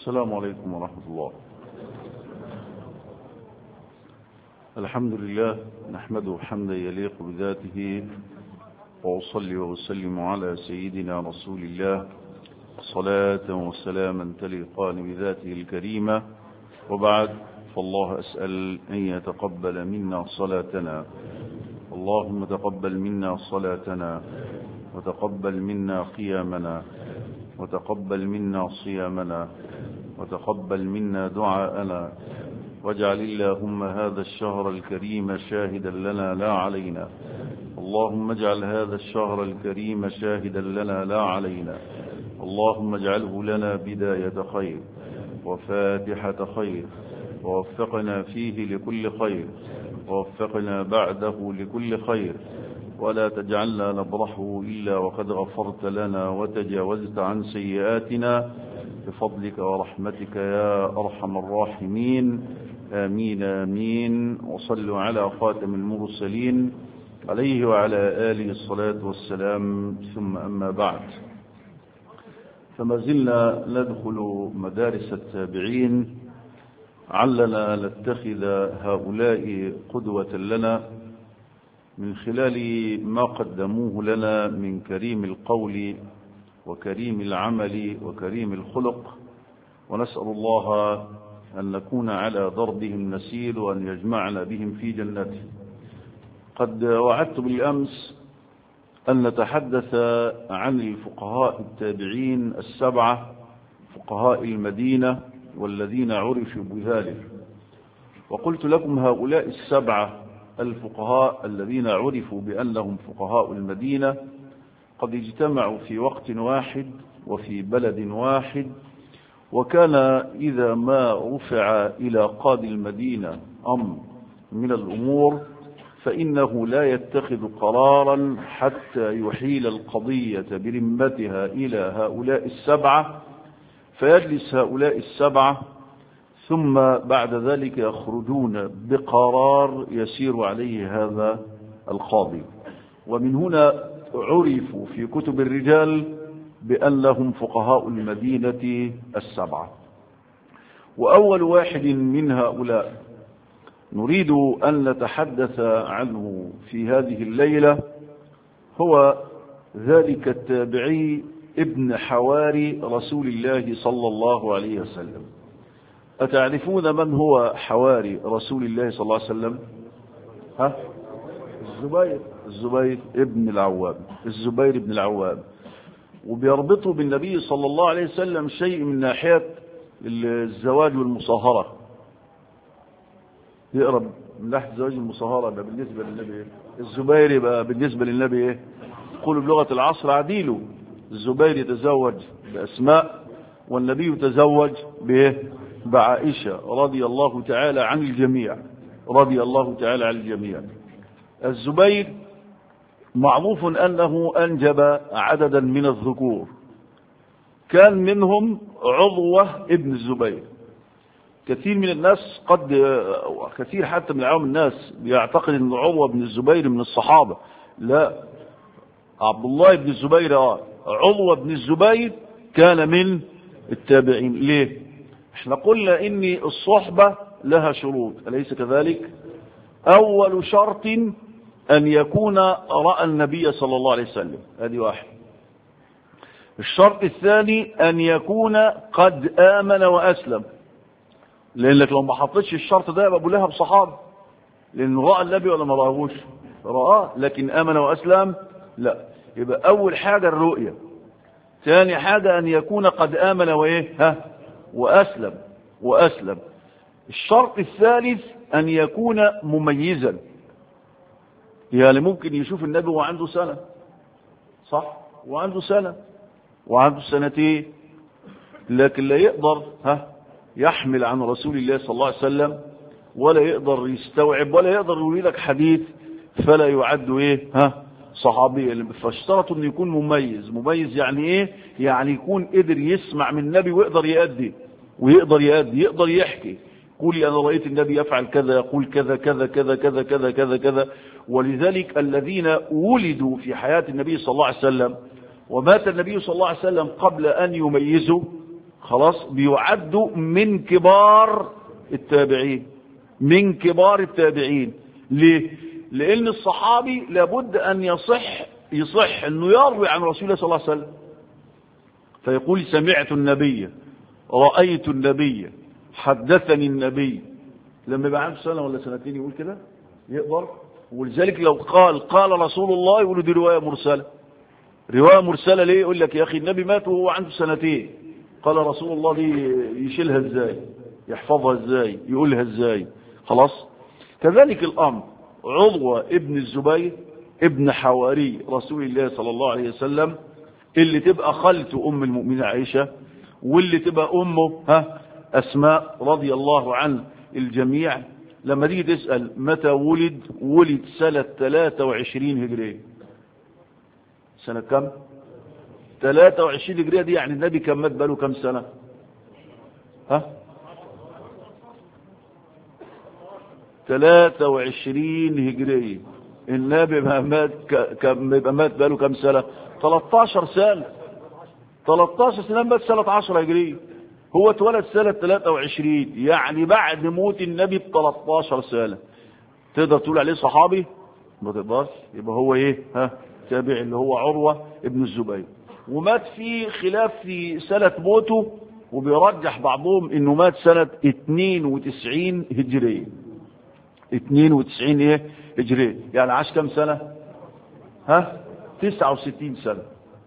السلام عليكم ورحمة الله الحمد لله نحمده حمدا يليق بذاته وأصلي وأسلم على سيدنا رسول الله صلاة وسلاما تليقان بذاته الكريمة وبعد فالله أسأل أن يتقبل منا صلاتنا اللهم تقبل منا صلاتنا وتقبل منا قيامنا وتقبل منا صيامنا وتقبل منا دعاءنا واجعل اللهم هذا الشهر الكريم شاهدا لنا لا علينا اللهم اجعل هذا الشهر الكريم شاهدا لنا لا علينا اللهم اجعله لنا بداية خير وفاتحة خير ووفقنا فيه لكل خير ووفقنا بعده لكل خير ولا تجعلنا نبرحه إلا وقد غفرت لنا وتجاوزت عن سيئاتنا بفضلك ورحمتك يا أرحم الراحمين آمين آمين وصلوا على خاتم المرسلين عليه وعلى آله الصلاة والسلام ثم أما بعد فما زلنا ندخل مدارس التابعين علنا نتخذ هؤلاء قدوة لنا من خلال ما قدموه لنا من كريم القول وكريم العمل وكريم الخلق ونسأل الله أن نكون على ضربهم نسير وأن يجمعنا بهم في جنته قد وعدت بالأمس أن نتحدث عن الفقهاء التابعين السبعة فقهاء المدينة والذين عرفوا بذلك وقلت لكم هؤلاء السبعة الفقهاء الذين عرفوا بأنهم فقهاء المدينة قد اجتمعوا في وقت واحد وفي بلد واحد وكان إذا ما رفع إلى قاضي المدينة أمر من الأمور فإنه لا يتخذ قرارا حتى يحيل القضية برمتها إلى هؤلاء السبعة فيجلس هؤلاء السبعة ثم بعد ذلك يخرجون بقرار يسير عليه هذا القاضي ومن هنا عرفوا في كتب الرجال بأنهم فقهاء المدينة السبعة وأول واحد من هؤلاء نريد أن نتحدث عنه في هذه الليلة هو ذلك التابعي ابن حواري رسول الله صلى الله عليه وسلم أتعرفون من هو حواري رسول الله صلى الله عليه وسلم ها الزبير الزبير ابن العوام الزبير ابن العوام وبيربطه بالنبي صلى الله عليه وسلم شيء من ناحية الزواج والمصاهرة يقرب من ناحية الزواج والمصاهرة ده بالنسبة للنبي الزبير يبقى بالنسبة للنبي ايه يقولوا بلغة العصر عديله الزبير يتزوج بأسماء والنبي يتزوج بايه بعائشة رضي الله تعالى عن الجميع رضي الله تعالى عن الجميع الزبير معروف أنه أنجب عددا من الذكور كان منهم عضوة ابن الزبير كثير من الناس قد كثير حتى من عوام الناس بيعتقد ان عروة بن الزبير من الصحابة لا عبد الله بن الزبير عروة بن الزبير كان من التابعين ليه احنا قلنا ان الصحبة لها شروط أليس كذلك أول شرط أن يكون رأى النبي صلى الله عليه وسلم هذه واحد الشرط الثاني أن يكون قد آمن وأسلم لأنك لو ما حطيتش الشرط ده يبقى أبو لهب صحابي لأنه رأى النبي ولا ما رأهوش رآه لكن آمن وأسلم لا يبقى أول حاجة الرؤية ثاني حاجة أن يكون قد آمن وإيه ها وأسلم وأسلم الشرط الثالث أن يكون مميزا يعني ممكن يشوف النبي وعنده سنة صح وعنده سنة وعنده سنتين لكن لا يقدر ها يحمل عن رسول الله صلى الله عليه وسلم ولا يقدر يستوعب ولا يقدر يقول لك حديث فلا يعد ايه ها صحابي فاشترطوا انه يكون مميز مميز يعني ايه يعني يكون قدر يسمع من النبي ويقدر يأدي ويقدر يأدي يقدر يحكي قول لي أنا رأيت النبي يفعل كذا يقول كذا كذا كذا كذا كذا كذا كذا ولذلك الذين ولدوا في حياة النبي صلى الله عليه وسلم ومات النبي صلى الله عليه وسلم قبل أن يميزوا خلاص بيعدوا من كبار التابعين من كبار التابعين ليه لان الصحابي لابد ان يصح يصح انه يروي عن رسول الله صلى الله عليه وسلم فيقول سمعت النبي رأيت النبي حدثني النبي لما يبقى عنده سنة ولا سنتين يقول كده يقدر ولذلك لو قال قال رسول الله يقولوا دي رواية مرسلة رواية مرسلة ليه يقول لك يا أخي النبي مات وهو عنده سنتين قال رسول الله دي يشيلها ازاي يحفظها ازاي يقولها ازاي خلاص كذلك الأمر عضوة ابن الزبير ابن حواري رسول الله صلى الله عليه وسلم اللي تبقى خالته أم المؤمنين عائشة واللي تبقى أمه ها أسماء رضي الله عن الجميع لما تيجي تسأل متى ولد ولد سنة 23 هجرية سنة كم 23 هجرية دي يعني النبي كان مات بقاله كم سنة ها 23 هجرية النبي ما مات كم يبقى مات بقاله كم سنة 13 سنة 13 سنة مات سنة 10 هجرية هو اتولد سنة 23 يعني بعد موت النبي ب 13 سنة تقدر تقول عليه صحابي ما تقدرش يبقى هو ايه ها تابع اللي هو عروة ابن الزبير ومات في خلاف في سنة موته وبيرجح بعضهم انه مات سنة 92 هجرية 92 ايه هجرية يعني عاش كم سنة ها 69 سنة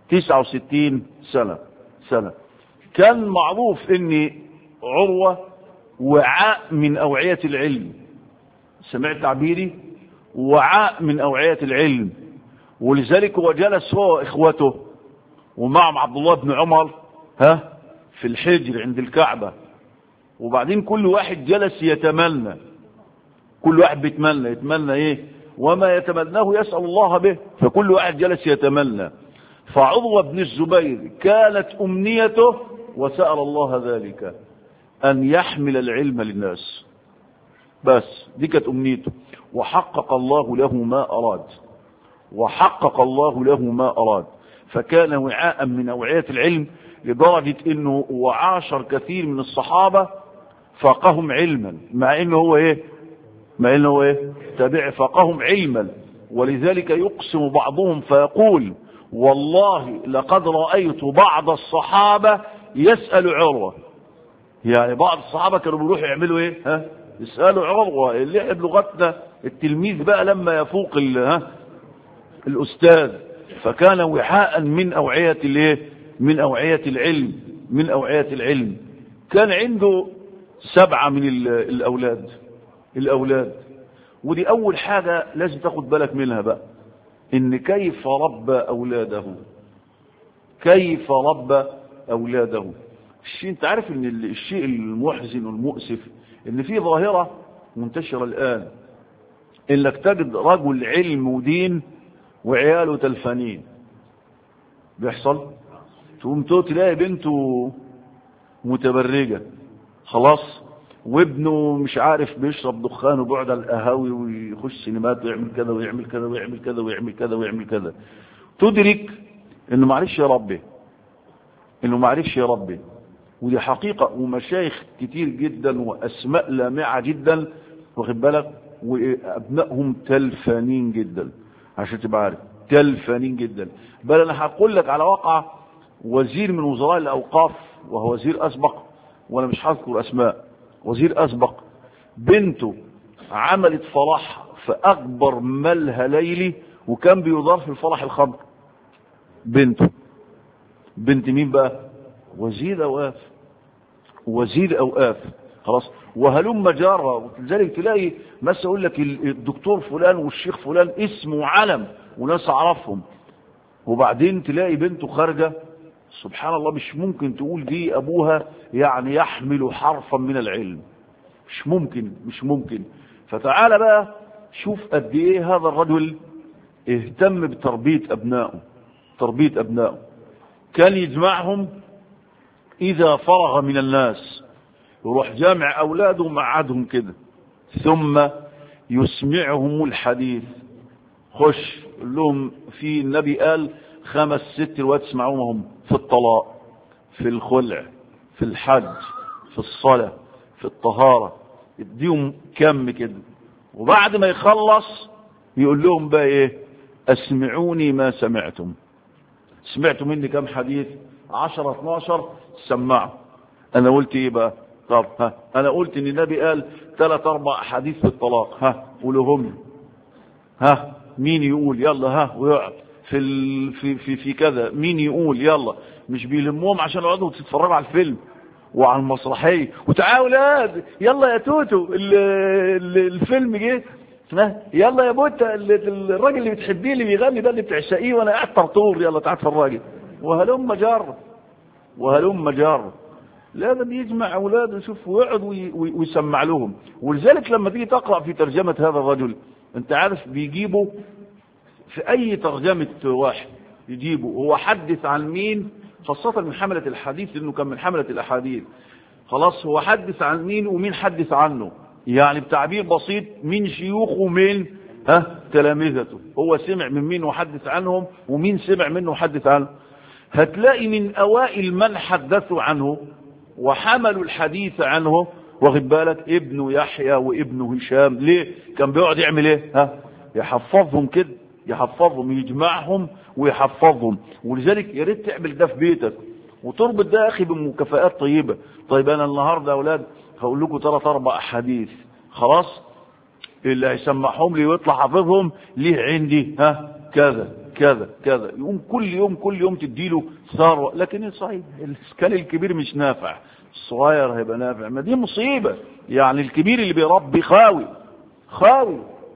69 سنة سنة كان معروف ان عروة وعاء من اوعية العلم سمعت تعبيري وعاء من اوعية العلم ولذلك هو جلس هو واخوته ومعهم عبد الله بن عمر ها في الحجر عند الكعبة وبعدين كل واحد جلس يتمنى كل واحد بيتمنى يتمنى ايه وما يتمناه يسأل الله به فكل واحد جلس يتمنى فعضوة بن الزبير كانت أمنيته وسأل الله ذلك أن يحمل العلم للناس بس دي كانت أمنيته وحقق الله له ما أراد وحقق الله له ما أراد فكان وعاء من أوعية العلم لدرجة أنه وعاشر كثير من الصحابة فاقهم علما مع أنه هو إيه مع أنه هو إيه تابع فاقهم علما ولذلك يقسم بعضهم فيقول والله لقد رأيت بعض الصحابة يسأل عروة يعني بعض الصحابة كانوا بيروحوا يعملوا ايه ها يسألوا عروة اللي احنا بلغتنا التلميذ بقى لما يفوق ال ها الأستاذ فكان وعاء من أوعية الايه من أوعية العلم من أوعية العلم كان عنده سبعة من الأولاد الأولاد ودي أول حاجة لازم تاخد بالك منها بقى إن كيف ربى أولاده كيف ربى أولاده الشيء أنت عارف إن الشيء المحزن والمؤسف إن في ظاهرة منتشرة الآن إنك تجد رجل علم ودين وعياله تلفانين بيحصل تقوم تلاقي بنته متبرجة خلاص وابنه مش عارف بيشرب دخان وبيقعد على القهاوي ويخش سينمات ويعمل كذا ويعمل كذا ويعمل كذا ويعمل كذا ويعمل كذا تدرك انه معرفش يا ربي انه معرفش يا ربي ودي حقيقة ومشايخ كتير جدا واسماء لامعة جدا واخد بالك وابنائهم تلفانين جدا عشان تبقى عارف تلفانين جدا بل انا هقول لك على واقع وزير من وزراء الاوقاف وهو وزير اسبق وانا مش هذكر اسماء وزير اسبق بنته عملت فرح في اكبر ملهى ليلي وكان بيدار في الفرح الخمر بنته بنت مين بقى وزير اوقاف وزير اوقاف خلاص وهلم جارة ولذلك تلاقي مثلا يقول لك الدكتور فلان والشيخ فلان اسم وعلم وناس اعرفهم وبعدين تلاقي بنته خارجه سبحان الله مش ممكن تقول دي ابوها يعني يحمل حرفا من العلم مش ممكن مش ممكن فتعال بقى شوف قد ايه هذا الرجل اهتم بتربية ابنائه تربية ابنائه كان يجمعهم اذا فرغ من الناس يروح جامع اولاده ومعادهم كده ثم يسمعهم الحديث خش لهم في النبي قال خمس ست روايات تسمعوهم في الطلاق في الخلع في الحج في الصلاة في الطهارة يديهم كم كده وبعد ما يخلص يقول لهم بقى ايه اسمعوني ما سمعتم سمعتوا مني كم حديث عشرة 12 سمعوا انا قلت ايه بقى طب ها انا قلت ان النبي قال ثلاث اربع احاديث في الطلاق ها قولهم لي ها مين يقول يلا ها ويقعد في ال... في في في كذا مين يقول يلا مش بيلموهم عشان يقعدوا تتفرجوا على الفيلم وعلى المسرحيه وتعالوا ولاد يلا يا توتو ال... ال... الفيلم جه ها يلا يا بوتا ال- الراجل اللي بتحبيه اللي بيغني ده اللي بتعشقيه وانا قاعد طرطور يلا تعال اتفرجي وهلم جر وهلم جر لازم يجمع اولاده يشوف ويقعد وي- وي- ويسمع لهم ولذلك لما تيجي تقرا في ترجمه هذا الرجل انت عارف بيجيبوا في اي ترجمه واحد يجيبوا هو حدث عن مين خاصه من حمله الحديث لانه كان من حمله الاحاديث خلاص هو حدث عن مين ومين حدث عنه يعني بتعبير بسيط مين شيوخه ومين ها تلامذته هو سمع من مين وحدث عنهم ومين سمع منه وحدث عنه هتلاقي من اوائل من حدثوا عنه وحملوا الحديث عنه واخد بالك ابنه يحيى وابنه هشام ليه كان بيقعد يعمل ايه ها يحفظهم كده يحفظهم يجمعهم ويحفظهم ولذلك يا ريت تعمل ده في بيتك وتربط ده يا اخي بمكافآت طيبه طيب انا النهارده يا اولاد هقول لكم ثلاث اربع احاديث خلاص اللي هيسمعهم لي ويطلع حافظهم ليه عندي ها كذا كذا كذا يقوم كل يوم كل يوم تديله ثروه لكن إيه صحيح الاسكان الكبير مش نافع الصغير هيبقى نافع ما دي مصيبه يعني الكبير اللي بيربي خاوي خاوي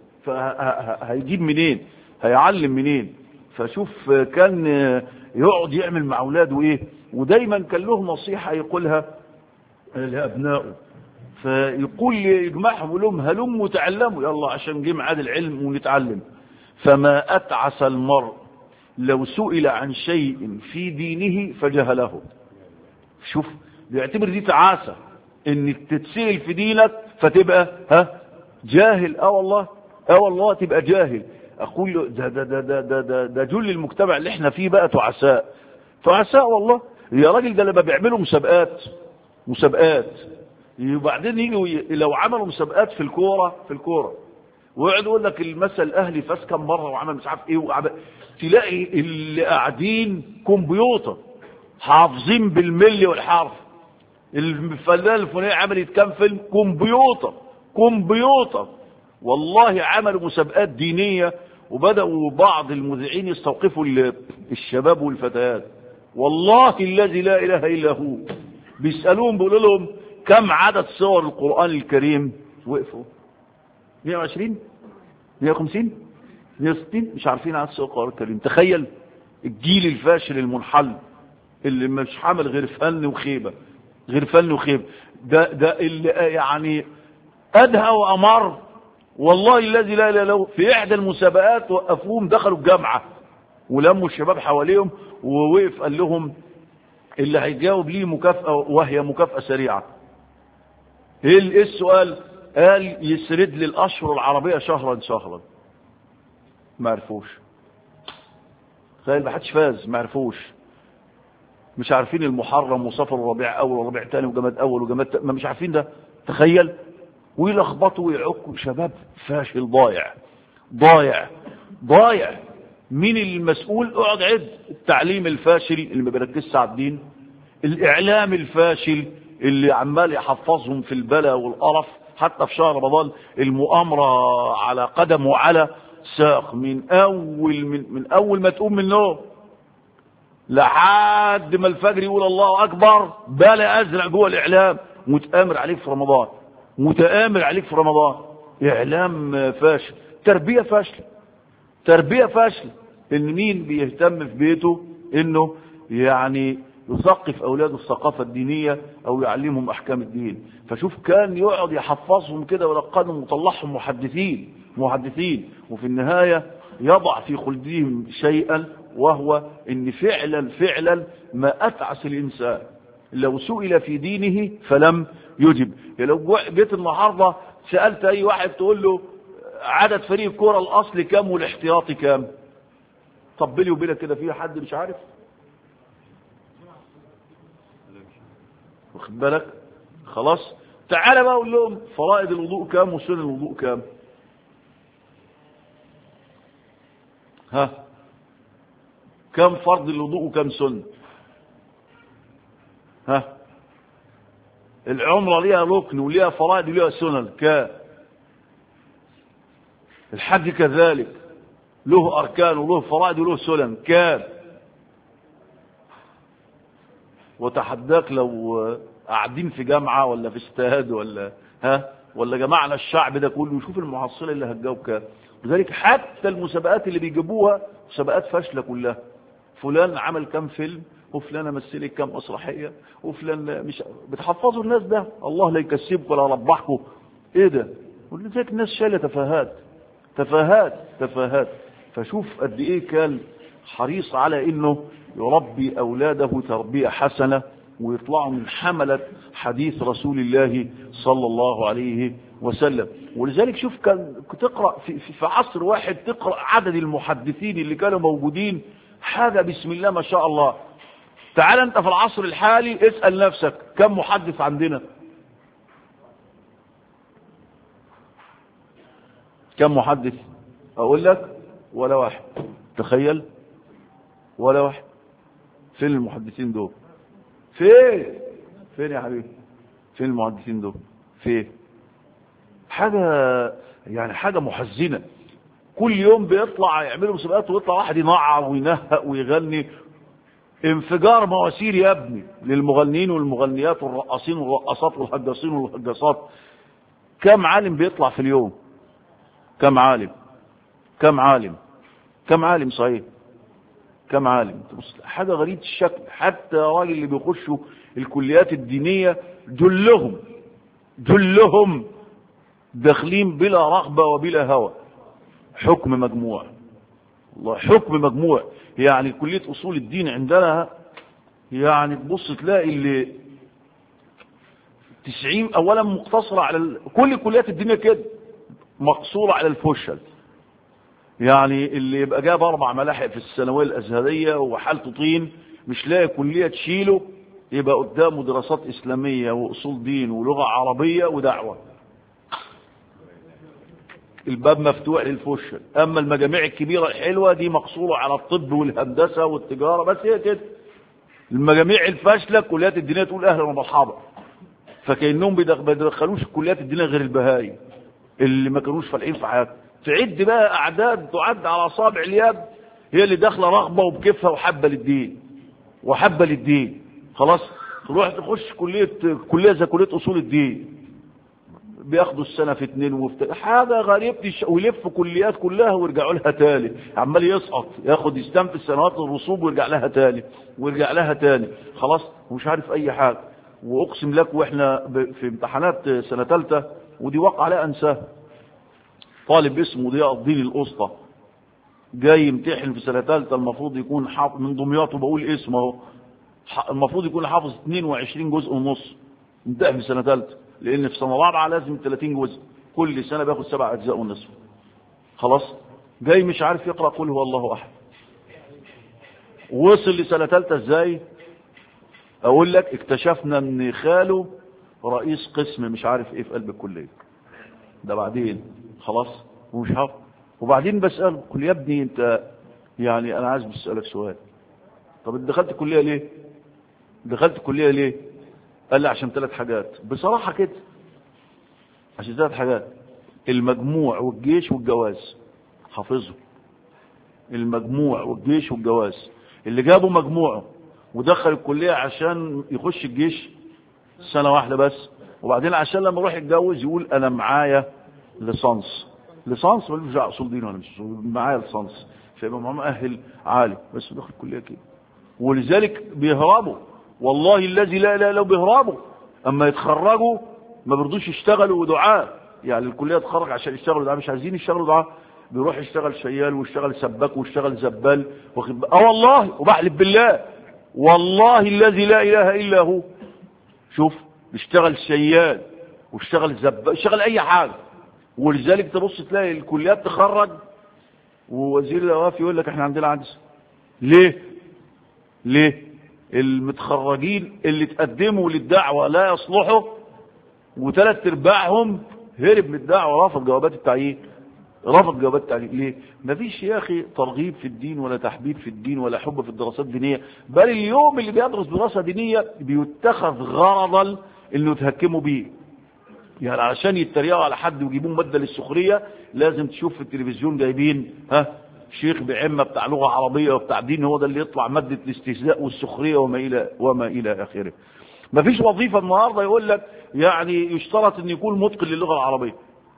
فهيجيب منين هيعلم منين فشوف كان يقعد يعمل مع اولاده ايه ودايما كان له نصيحه يقولها لابنائه فيقول يجمعهم يقول لهم هلموا تعلموا يلا عشان جه ميعاد العلم ونتعلم فما اتعس المرء لو سئل عن شيء في دينه فجهله شوف بيعتبر دي تعاسه انك تتسال في دينك فتبقى ها جاهل اه والله اه والله تبقى جاهل اقول له ده ده ده ده ده, ده, ده جل المجتمع اللي احنا فيه بقى تعساء تعساء والله يا راجل ده لما بيعملوا مسابقات مسابقات وبعدين يجوا ي- لو عملوا مسابقات في الكوره في الكوره ويقعد يقول لك المثل الاهلي فاز كم مره وعمل مش عارف ايه وعمل تلاقي اللي قاعدين كمبيوتر حافظين بالملي والحرف الفنان الفلاني عملت كام فيلم كمبيوتر كمبيوتر والله عملوا مسابقات دينيه وبداوا بعض المذيعين يستوقفوا ال- الشباب والفتيات والله الذي لا اله الا هو بيسالوهم بيقولوا لهم كم عدد سور القران الكريم وقفوا 120 150 160 مش عارفين عدد سور القران الكريم تخيل الجيل الفاشل المنحل اللي مش حامل غير فن وخيبه غير فن وخيبه ده ده اللي يعني ادهى وامر والله الذي لا اله الا هو في احدى المسابقات وقفوهم دخلوا الجامعه ولموا الشباب حواليهم ووقف قال لهم اللي هيجاوب ليه مكافاه وهي مكافاه سريعه ايه ال- إيه السؤال قال يسرد لي الاشهر العربيه شهرا شهرا ما عرفوش تخيل ما حدش فاز ما عرفوش مش عارفين المحرم وصفر وربيع اول وربيع تاني وجماد اول وجماد تاني ما مش عارفين ده تخيل ويلخبطوا ويعكوا شباب فاشل ضايع ضايع ضايع مين المسؤول اقعد عد التعليم الفاشل اللي ما بيركزش على الدين الاعلام الفاشل اللي عمال يحفظهم في البلا والقرف حتى في شهر رمضان المؤامره على قدم وعلى ساق من اول من, من اول ما تقوم من النوم لحد ما الفجر يقول الله اكبر بلا ازرق جوه الاعلام متامر عليك في رمضان متامر عليك في رمضان اعلام فاشل تربيه فاشله تربيه فاشله ان مين بيهتم في بيته انه يعني يثقف اولاده الثقافه الدينيه او يعلمهم احكام الدين فشوف كان يقعد يحفظهم كده ويلقنهم ويطلعهم محدثين محدثين وفي النهايه يضع في خلدهم شيئا وهو ان فعلا فعلا ما اتعس الانسان لو سئل في دينه فلم يجب يعني لو جيت النهارده سالت اي واحد تقول له عدد فريق الكوره الاصلي كام والاحتياطي كام طب بيني وبينك كده في حد مش عارف واخد بالك خلاص تعالى بقى اقول لهم فرائض الوضوء كام وسنن الوضوء كام ها كم فرض الوضوء وكم سنه ها العمرة ليها ركن وليها فرائض وليها سنن كام الحج كذلك له أركان وله فرائض وله سنن كام وتحداك لو قاعدين في جامعة ولا في استاد ولا ها ولا جمعنا الشعب ده كله شوف المحصلة اللي هتجاوب كام لذلك حتى المسابقات اللي بيجيبوها مسابقات فاشلة كلها فلان عمل كام فيلم وفلانة مثلت كام مسرحية وفلان مش بتحفظوا الناس ده الله لا يكسبكم ولا يربحكم ايه ده ولذلك الناس شايله تفاهات تفاهات تفاهات فشوف قد ايه كان حريص على انه يربي اولاده تربيه حسنه ويطلعوا من حمله حديث رسول الله صلى الله عليه وسلم ولذلك شوف كان تقرا في, في عصر واحد تقرا عدد المحدثين اللي كانوا موجودين حاجه بسم الله ما شاء الله تعال انت في العصر الحالي اسال نفسك كم محدث عندنا كم محدث اقول لك ولا واحد تخيل ولا واحد فين المحدثين دول فين فين يا حبيبي فين المحدثين دول فين حاجة يعني حاجة محزنة كل يوم بيطلع يعملوا مسابقات ويطلع واحد ينعر وينهق ويغني انفجار مواسير يا ابني للمغنيين والمغنيات والرقاصين والرقاصات والهجاصين والهجاصات كم عالم بيطلع في اليوم كم عالم كم عالم كم عالم صحيح كم عالم حاجة غريبة الشكل حتى الراجل اللي بيخشوا الكليات الدينية جلهم جلهم داخلين بلا رغبة وبلا هوى حكم مجموع الله حكم مجموع يعني كلية أصول الدين عندنا يعني تبص تلاقي اللي تسعين أولا مقتصرة على ال... كل كليات الدنيا كده مقصورة على الفشل يعني اللي يبقى جاب أربع ملاحق في الثانوية الأزهرية وحالته طين مش لاقي كلية تشيله يبقى قدامه دراسات إسلامية وأصول دين ولغة عربية ودعوة الباب مفتوح للفشل اما المجاميع الكبيره الحلوه دي مقصوره على الطب والهندسه والتجاره بس هي كده المجاميع الفاشله كليات الدينيه تقول اهلا ومرحبا فكانهم ما بيدخلوش الكليات الدينيه غير البهايم اللي ما كانوش فالحين في حياتهم تعد بقى اعداد تعد على اصابع اليد هي اللي داخله رغبه وبكيفها وحبه للدين وحبه للدين خلاص تروح تخش كليه كليه زي كليه اصول الدين بياخدوا السنة في اتنين وفي حاجة غريبة ويلف كليات كلها ويرجعوا لها تاني عمال يسقط ياخد يستنفذ سنوات الرسوب ويرجع لها تاني ويرجع لها تاني خلاص ومش عارف اي حاجة واقسم لك واحنا في امتحانات سنة ثالثة ودي وقع لا انساها طالب اسمه ضياء الدين الاسطى جاي يمتحن في سنة ثالثة المفروض يكون حافظ من دمياط وبقول اسمه اهو المفروض يكون حافظ 22 جزء ونص امتحن في سنة ثالثة لان في سنه رابعه لازم 30 جزء كل سنه بياخد سبع اجزاء ونصف خلاص جاي مش عارف يقرا قل هو الله احد وصل لسنه ثالثه ازاي اقول لك اكتشفنا ان خاله رئيس قسم مش عارف ايه في قلب الكليه ده بعدين خلاص ومش عارف وبعدين بساله قل يا ابني انت يعني انا عايز بسالك سؤال طب انت دخلت الكليه ليه دخلت الكليه ليه قال لي عشان ثلاث حاجات بصراحة كده عشان ثلاث حاجات المجموع والجيش والجواز حافظه المجموع والجيش والجواز اللي جابوا مجموعه ودخل الكلية عشان يخش الجيش سنة واحدة بس وبعدين عشان لما يروح يتجوز يقول انا معايا ليسانس ليسانس ملوش دعوه اصول دين ولا مش اصول معايا ليسانس فيبقى معاه مؤهل عالي بس دخل الكليه كده ولذلك بيهربوا والله الذي لا اله الا هو بيهربوا اما يتخرجوا ما بيرضوش يشتغلوا دعاء يعني الكليه تخرج عشان يشتغلوا دعاء مش عايزين يشتغلوا دعاء بيروح يشتغل شيال ويشتغل سباك ويشتغل زبال واخد اه والله وبحلف بالله والله الذي لا اله الا هو شوف يشتغل شيال ويشتغل زبال يشتغل اي حاجه ولذلك تبص تلاقي الكليات تخرج ووزير الاوقاف يقول لك احنا عندنا عجز ليه ليه المتخرجين اللي تقدموا للدعوة لا يصلحوا وثلاث ارباعهم هرب من الدعوة رفض جوابات التعيين رفض جوابات التعيين ليه مفيش يا اخي ترغيب في الدين ولا تحبيب في الدين ولا حب في الدراسات الدينية بل اليوم اللي بيدرس دراسة دينية بيتخذ غرضا انه يتهكموا بيه يعني عشان يتريقوا على حد ويجيبوه مادة للسخرية لازم تشوف في التلفزيون جايبين ها شيخ بعمة بتاع لغة عربية وبتاع دين هو ده اللي يطلع مادة الاستهزاء والسخرية وما إلى وما إلى آخره مفيش وظيفة النهاردة يقول لك يعني يشترط أن يكون متقن للغة العربية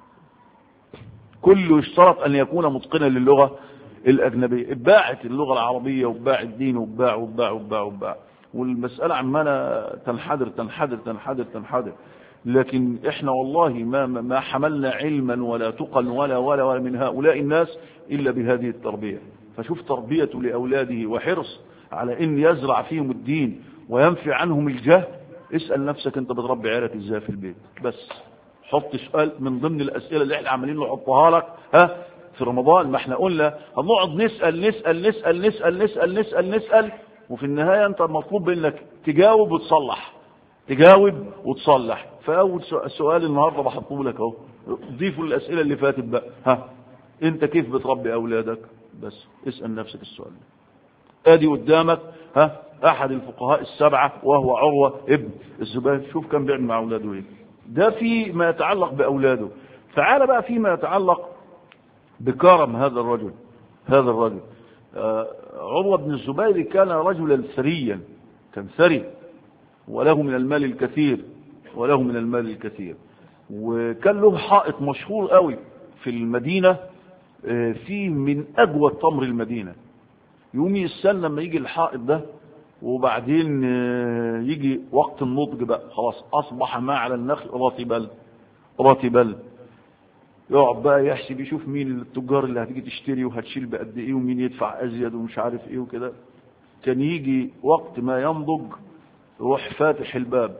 كله يشترط أن يكون متقنا للغة الأجنبية اتباعت اللغة العربية واتباع الدين واتباع واتباع واتباع واتباع والمسألة عمالة تنحدر تنحدر تنحدر تنحدر لكن احنا والله ما ما حملنا علما ولا تقا ولا ولا ولا من هؤلاء الناس الا بهذه التربيه فشوف تربيته لاولاده وحرص على ان يزرع فيهم الدين وينفي عنهم الجهل اسال نفسك انت بتربي عيالك ازاي في البيت بس حط سؤال من ضمن الاسئله اللي احنا عمالين نحطها لك ها في رمضان ما احنا قلنا هنقعد نسال نسال نسال نسال نسال نسال نسال وفي النهايه انت مطلوب منك تجاوب وتصلح تجاوب وتصلح فاول سؤال النهارده بحطه لك اهو ضيفوا الاسئله اللي فاتت بقى ها انت كيف بتربي اولادك بس اسال نفسك السؤال ده ادي قدامك ها احد الفقهاء السبعه وهو عروه ابن الزبير شوف كان بيعمل مع اولاده ايه ده في ما يتعلق باولاده تعال بقى فيما يتعلق بكرم هذا الرجل هذا الرجل آه عروه بن الزبير كان رجلا ثريا كان ثري وله من المال الكثير وله من المال الكثير وكان له حائط مشهور قوي في المدينة فيه من أجود تمر المدينة يوم يستنى لما يجي الحائط ده وبعدين يجي وقت النضج بقى خلاص أصبح ما على النخل راتبا راتبا يقعد بقى يحسب يشوف مين التجار اللي هتيجي تشتري وهتشيل بقد ايه ومين يدفع ازيد ومش عارف ايه وكده كان يجي وقت ما ينضج يروح فاتح الباب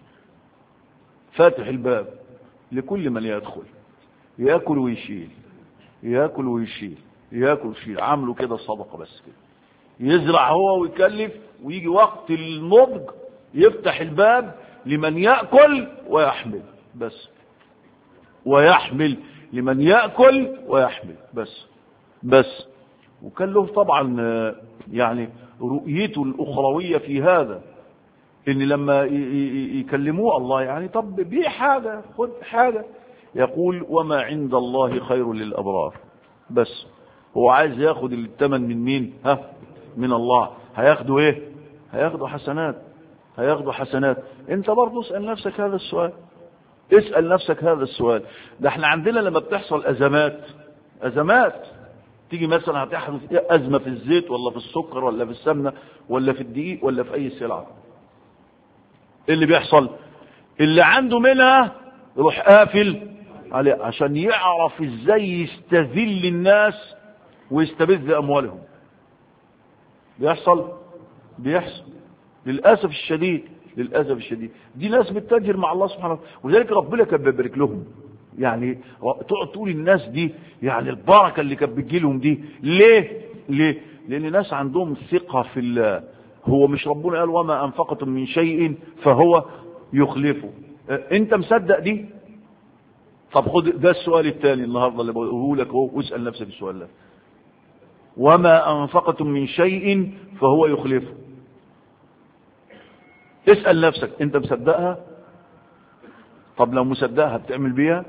فاتح الباب لكل من يدخل ياكل ويشيل ياكل ويشيل ياكل ويشيل عامله كده صدقه بس كده يزرع هو ويكلف ويجي وقت النضج يفتح الباب لمن ياكل ويحمل بس ويحمل لمن ياكل ويحمل بس بس وكان له طبعا يعني رؤيته الاخرويه في هذا ان لما يكلموه الله يعني طب بيع حاجة خد حاجة يقول وما عند الله خير للأبرار بس هو عايز ياخد الثمن من مين ها من الله هياخدوا ايه هياخدوا حسنات هياخدوا حسنات انت برضه اسأل نفسك هذا السؤال اسأل نفسك هذا السؤال ده احنا عندنا لما بتحصل ازمات ازمات تيجي مثلا هتحدث ازمة في الزيت ولا في السكر ولا في السمنة ولا في الدقيق ولا في اي سلعة ايه اللي بيحصل اللي عنده منها يروح قافل عليه عشان يعرف ازاي يستذل الناس ويستبذ اموالهم بيحصل بيحصل للاسف الشديد للاسف الشديد دي ناس بتتاجر مع الله سبحانه وتعالى ولذلك ربنا كان بيبارك لهم يعني تقعد تقول الناس دي يعني البركه اللي كانت بتجي لهم دي ليه ليه لان ناس عندهم ثقه في الله هو مش ربنا قال وما انفقتم من شيء فهو يخلفه انت مصدق دي طب خد ده السؤال الثاني النهارده اللي بقوله لك اهو واسال نفسك السؤال ده وما انفقتم من شيء فهو يخلفه اسال نفسك انت مصدقها طب لو مصدقها بتعمل بيها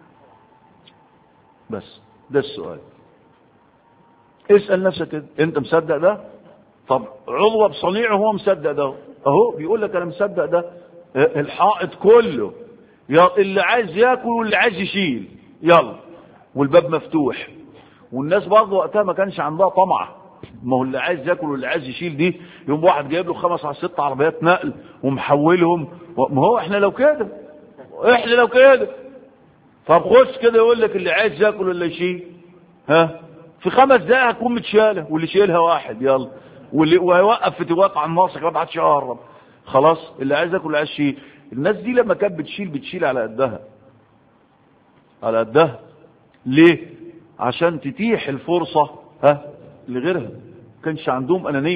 بس ده السؤال اسال نفسك كده انت مصدق ده طب عضوة بصنيعه هو مصدق ده اهو بيقول لك انا مصدق ده الحائط كله يا اللي عايز ياكل واللي عايز يشيل يلا والباب مفتوح والناس برضه وقتها ما كانش عندها طمع ما هو اللي عايز ياكل واللي عايز يشيل دي يوم واحد جايب له خمس على ست عربيات نقل ومحولهم ما هو احنا لو كده احنا لو كده طب خش كده يقول لك اللي عايز ياكل ولا يشيل ها في خمس دقايق هتكون متشاله واللي شايلها واحد يلا واللي وهيوقف في توقع عن الناصر ما حدش يقرب خلاص اللي عايز ياكل عايز يشيل الناس دي لما كانت بتشيل بتشيل على قدها على قدها ليه عشان تتيح الفرصة ها لغيرها كانش عندهم أنانية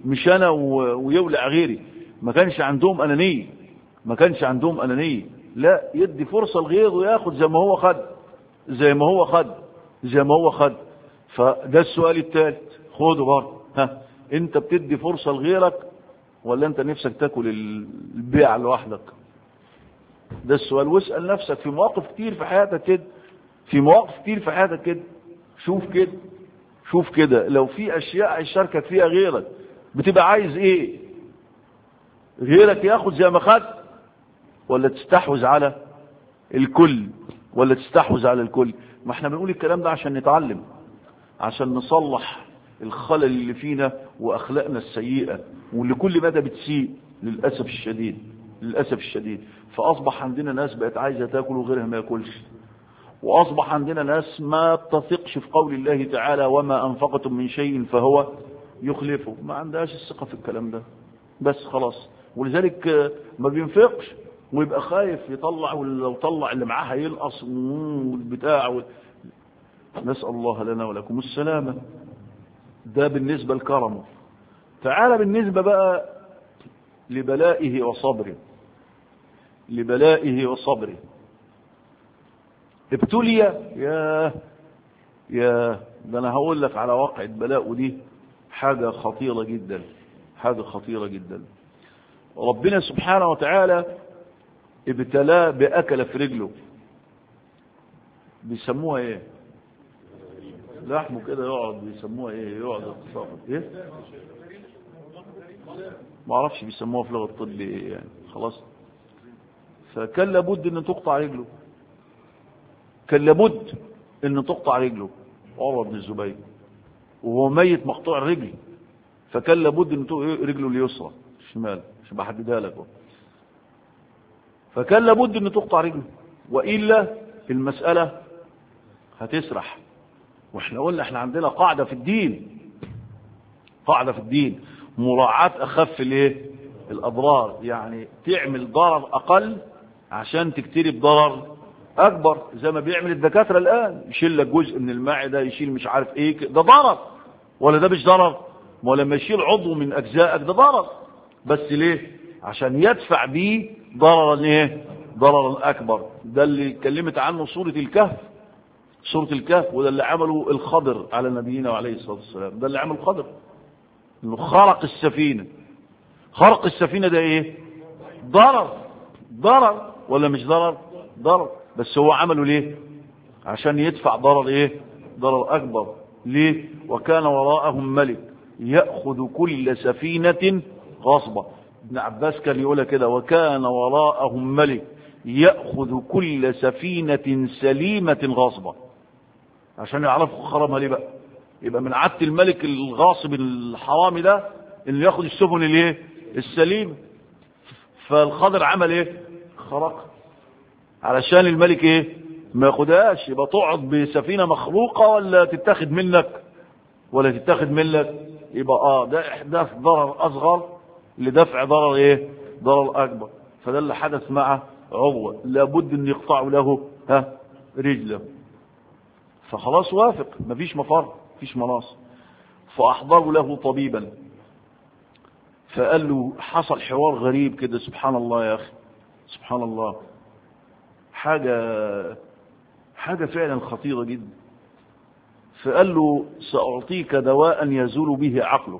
مش انا و- ويولع غيري ما كانش عندهم انانيه ما كانش عندهم انانيه لا يدي فرصه لغيره وياخد زي ما هو خد زي ما هو خد زي ما هو خد فده السؤال الثالث خده برضه ها انت بتدي فرصه لغيرك ولا انت نفسك تاكل البيع لوحدك ده السؤال واسال نفسك في مواقف كتير في حياتك كده في مواقف كتير في حياتك كده شوف كده شوف كده لو في اشياء هيشاركك فيها غيرك بتبقى عايز ايه غيرك ياخد زي ما خد ولا تستحوذ على الكل ولا تستحوذ على الكل ما احنا بنقول الكلام ده عشان نتعلم عشان نصلح الخلل اللي فينا واخلاقنا السيئه واللي كل مدى بتسيء للاسف الشديد للاسف الشديد فاصبح عندنا ناس بقت عايزه تاكل وغيرها ما ياكلش واصبح عندنا ناس ما تثقش في قول الله تعالى وما انفقتم من شيء فهو يخلفه ما عندهاش الثقه في الكلام ده بس خلاص ولذلك آه، ما بينفقش ويبقى خايف يطلع ولو طلع اللي معاه هيلقص والبتاع وال... نسأل الله لنا ولكم السلامة ده بالنسبة لكرمه تعالى بالنسبة بقى لبلائه وصبره لبلائه وصبره ابتلي يا يا ده انا هقول لك على واقع بلاء دي حاجة خطيرة جدا حاجة خطيرة جدا ربنا سبحانه وتعالى ابتلاه بأكل في رجله بيسموها ايه لحمه كده يقعد بيسموها ايه يقعد يتصرف ايه ما اعرفش بيسموها في اللغه الطب ايه يعني خلاص فكان لابد ان تقطع رجله كان لابد ان تقطع رجله عمر بن الزبير وهو ميت مقطوع الرجل فكان لابد ان تق- رجله اليسرى الشمال عشان بحددها لك أهو. فكان لابد ان تقطع رجله والا المساله هتسرح واحنا قلنا احنا عندنا قاعده في الدين قاعده في الدين مراعاه اخف الايه الاضرار يعني تعمل ضرر اقل عشان تكتري بضرر اكبر زي ما بيعمل الدكاتره الان يشيل لك جزء من المعده يشيل مش عارف ايه ده ضرر ولا ده مش ضرر ما هو لما يشيل عضو من اجزائك ده ضرر بس ليه عشان يدفع بيه ضررا ايه ضررا اكبر ده اللي اتكلمت عنه سوره الكهف سوره الكهف وده اللي عمله الخضر على نبينا عليه الصلاه والسلام ده اللي عمل الخضر انه خرق السفينه خرق السفينه ده ايه ضرر ضرر ولا مش ضرر ضرر بس هو عمله ليه عشان يدفع ضرر ايه ضرر اكبر ليه وكان وراءهم ملك ياخذ كل سفينه غصبه ابن عباس كان يقول كده وكان وراءهم ملك ياخذ كل سفينه سليمه غصبه عشان يعرفوا خرمها ليه بقى يبقى من عادة الملك الغاصب الحرامي ده انه ياخد السفن الايه السليمه فالخضر عمل ايه خرق علشان الملك ايه ما ياخدهاش يبقى تقعد بسفينه مخروقه ولا تتاخد منك ولا تتاخد منك يبقى اه ده احداث ضرر اصغر لدفع ضرر ايه ضرر اكبر فده اللي حدث مع عروه لابد ان يقطعوا له ها رجله فخلاص وافق مفيش مفر مفيش مناص فاحضروا له طبيبا فقال له حصل حوار غريب كده سبحان الله يا اخي سبحان الله حاجة حاجة فعلا خطيرة جدا فقال له سأعطيك دواء يزول به عقلك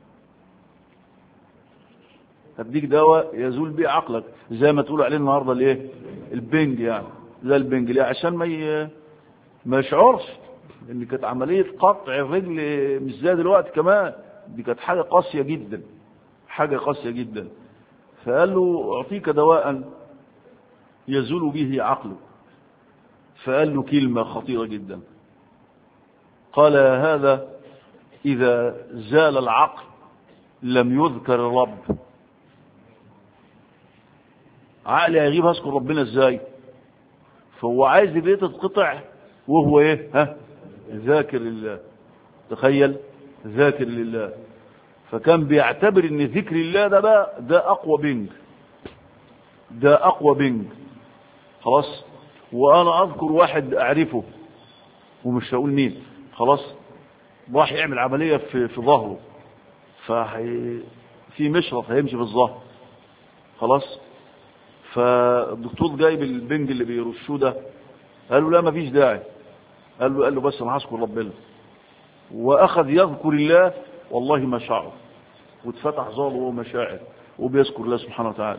هديك دواء يزول به عقلك زي ما تقول عليه النهارده الايه البنج يعني زي البنج ليه عشان ما ي... ما يشعرش ان كانت عمليه قطع الرجل مش زي دلوقتي كمان دي كانت حاجه قاسيه جدا حاجه قاسيه جدا فقال له اعطيك دواء يزول به عقله فقال له كلمه خطيره جدا قال هذا اذا زال العقل لم يذكر الرب عقلي هيغيب هذكر ربنا ازاي فهو عايز البيت تتقطع وهو ايه ها ذاكر لله تخيل ذاكر لله فكان بيعتبر ان ذكر الله ده بقى ده اقوى بنج ده اقوى بنج خلاص وانا اذكر واحد اعرفه ومش هقول مين خلاص راح يعمل عمليه في في ظهره فهي في مشرط هيمشي في الظهر خلاص فالدكتور جايب البنج اللي بيرشوه ده قال له لا ما فيش داعي قال له قال له بس انا هذكر ربنا واخذ يذكر الله والله ما شعر واتفتح ظهره وهو مشاعر وبيذكر الله سبحانه وتعالى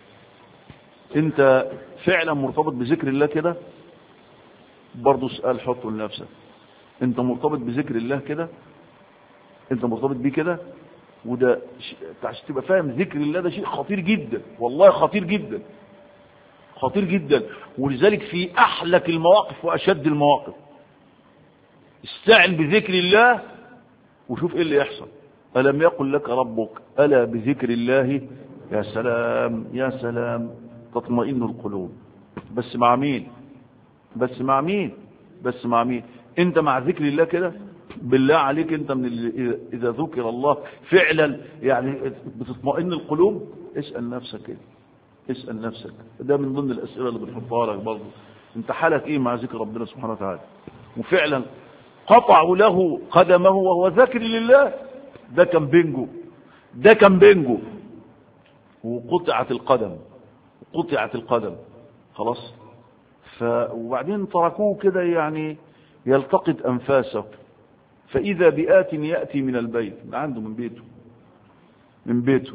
انت فعلا مرتبط بذكر الله كده برضه سؤال حطه لنفسك انت مرتبط بذكر الله كده انت مرتبط بيه كده وده عشان تبقى فاهم ذكر الله ده شيء خطير جدا والله خطير جدا خطير جدا ولذلك في احلك المواقف واشد المواقف استعن بذكر الله وشوف ايه اللي يحصل الم يقل لك ربك الا بذكر الله يا سلام يا سلام تطمئن القلوب بس مع مين بس مع مين بس مع مين انت مع ذكر الله كده بالله عليك انت من ال- اذا ذكر الله فعلا يعني بتطمئن القلوب اسال نفسك كده اسال نفسك ده من ضمن الاسئله اللي بنحطها لك برضه انت حالك ايه مع ذكر ربنا سبحانه وتعالى وفعلا قطعوا له قدمه وهو ذاكر لله ده كان بينجو ده كان بينجو وقطعت القدم قطعت القدم خلاص ف وبعدين تركوه كده يعني يلتقط انفاسه فاذا بآت ياتي من البيت من عنده من بيته من بيته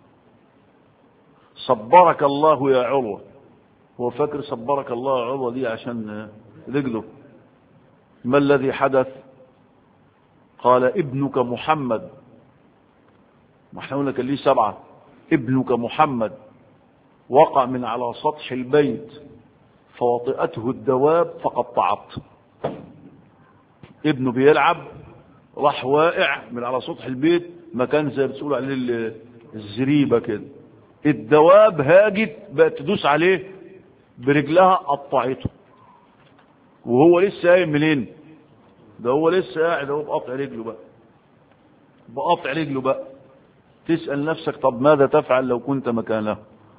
صبرك الله يا عروه هو فاكر صبرك الله يا عروه دي عشان رجله ما الذي حدث قال ابنك محمد ما احنا قلنا كان ليه سبعه ابنك محمد وقع من على سطح البيت فوطئته الدواب فقطعت ابنه بيلعب راح واقع من على سطح البيت مكان زي بتقولوا عليه ال- الزريبه كده الدواب هاجت بقت تدوس عليه برجلها قطعته وهو لسه قايم منين ده هو لسه قاعد اهو بقطع رجله بقى بقطع رجله بقى تسأل نفسك طب ماذا تفعل لو كنت مكانه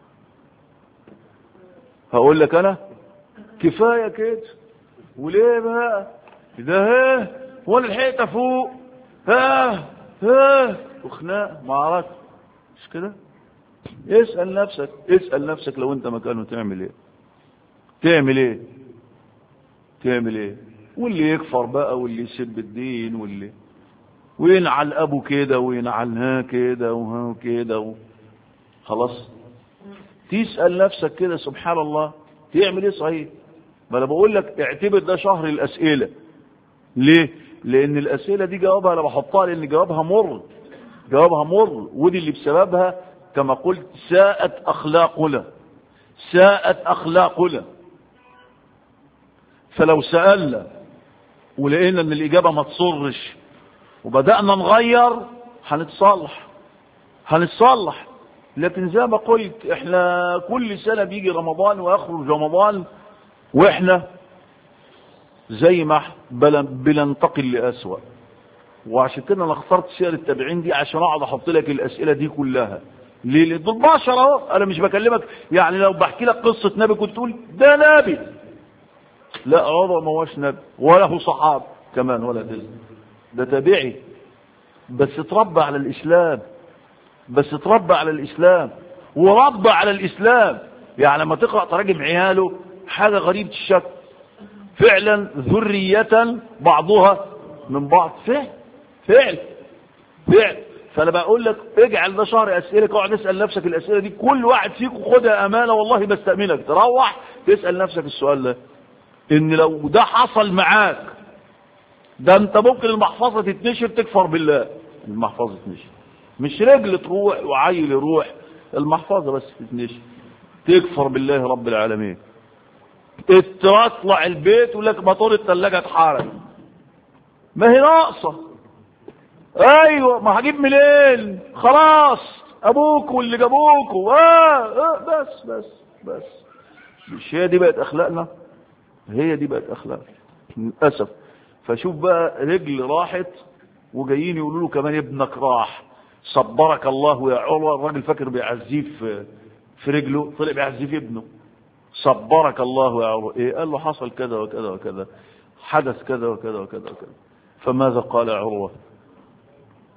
هقول لك انا كفايه كده وليه بقى ده ها وانا لحقت افوق ها ها وخناق ما عرفت مش كده اسال نفسك اسال نفسك لو انت مكانه تعمل ايه تعمل ايه تعمل ايه واللي يكفر بقى واللي يسب الدين واللي وينعل ابو كده وينعل ها كده وها كده و... خلاص تسأل نفسك كده سبحان الله تعمل ايه صحيح ما انا بقول لك اعتبر ده شهر الاسئله ليه لان الاسئله دي جوابها انا بحطها لان جوابها مر جوابها مر ودي اللي بسببها كما قلت ساءت اخلاقنا ساءت اخلاقنا فلو سالنا ولقينا ان الاجابه ما تصرش وبدانا نغير هنتصلح هنتصلح لكن زي ما قلت احنا كل سنة بيجي رمضان ويخرج رمضان واحنا زي ما احنا بل- بننتقل لأسوأ وعشان كده انا اخترت سير التابعين دي عشان اقعد احط لك الاسئله دي كلها ليه ليه؟ دول بشر اهو انا مش بكلمك يعني لو بحكي لك قصه نبي كنت تقول ده نبي لا عمر ما هوش نبي ولا هو صحاب كمان ولا ده ده تابعي بس اتربى على الاسلام بس اتربى على الاسلام وربى على الاسلام يعني لما تقرا تراجم عياله حاجه غريبه الشكل فعلا ذريه بعضها من بعض فعل فعل فعل فانا بقول لك اجعل ده شهر اسئله اقعد اسال نفسك الاسئله دي كل واحد فيكم خدها امانه والله بستامنك تروح تسال نفسك السؤال ده ان لو ده حصل معاك ده انت ممكن المحفظه تتنشر تكفر بالله المحفظه تتنشر مش رجل تروح وعيل يروح المحفظه بس تتنشر تكفر بالله رب العالمين تطلع البيت يقول لك موتور الثلاجه اتحرق ما هي ناقصه ايوه ما هجيب منين خلاص ابوك واللي جابوك آه, اه بس بس بس مش هي دي بقت اخلاقنا هي دي بقت اخلاق للاسف فشوف بقى رجل راحت وجايين يقولوا له كمان ابنك راح صبرك الله يا عروه الراجل فاكر بيعزيه في في رجله طلع بيعزيه في ابنه صبرك الله يا عروه ايه قال له حصل كذا وكذا وكذا حدث كذا وكذا وكذا وكذا فماذا قال عروه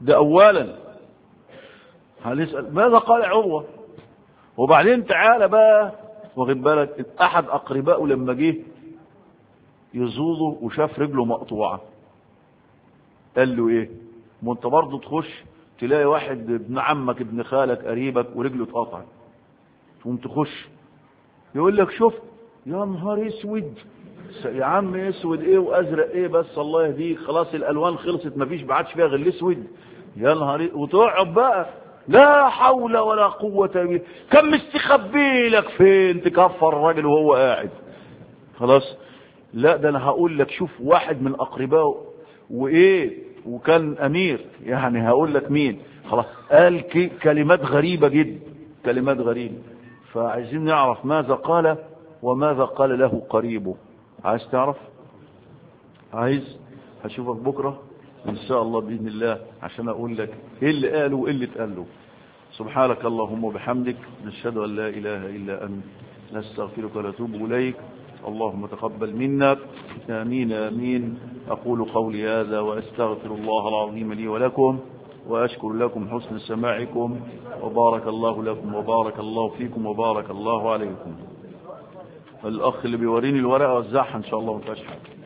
ده اولا هنسال ماذا قال عروه وبعدين تعالى بقى واخد بالك احد اقربائه لما جه يزوضه وشاف رجله مقطوعه قال له ايه ما انت برضه تخش تلاقي واحد ابن عمك ابن خالك قريبك ورجله اتقطعت تقوم تخش يقول لك شوف يا نهار اسود يا عم اسود ايه وازرق ايه بس الله يهديك خلاص الالوان خلصت مفيش بعدش فيها غير الاسود يا نهار إيه وتقعد بقى لا حول ولا قوة الا بالله كم مستخبي لك فين تكفر الراجل وهو قاعد خلاص لا ده انا هقول لك شوف واحد من اقربائه وايه وكان امير يعني هقول لك مين خلاص قال كلمات غريبة جدا كلمات غريبة فعايزين نعرف ماذا قال وماذا قال له قريبه عايز تعرف عايز هشوفك بكرة ان شاء الله باذن الله عشان اقول لك ايه اللي قاله وايه اللي اتقال له سبحانك اللهم وبحمدك نشهد ان لا اله الا انت نستغفرك ونتوب اليك اللهم تقبل منا امين امين اقول قولي هذا واستغفر الله العظيم لي ولكم واشكر لكم حسن سماعكم وبارك الله لكم وبارك الله فيكم وبارك الله عليكم الاخ اللي بيوريني الورقه وزعها ان شاء الله ما فيهاش حاجه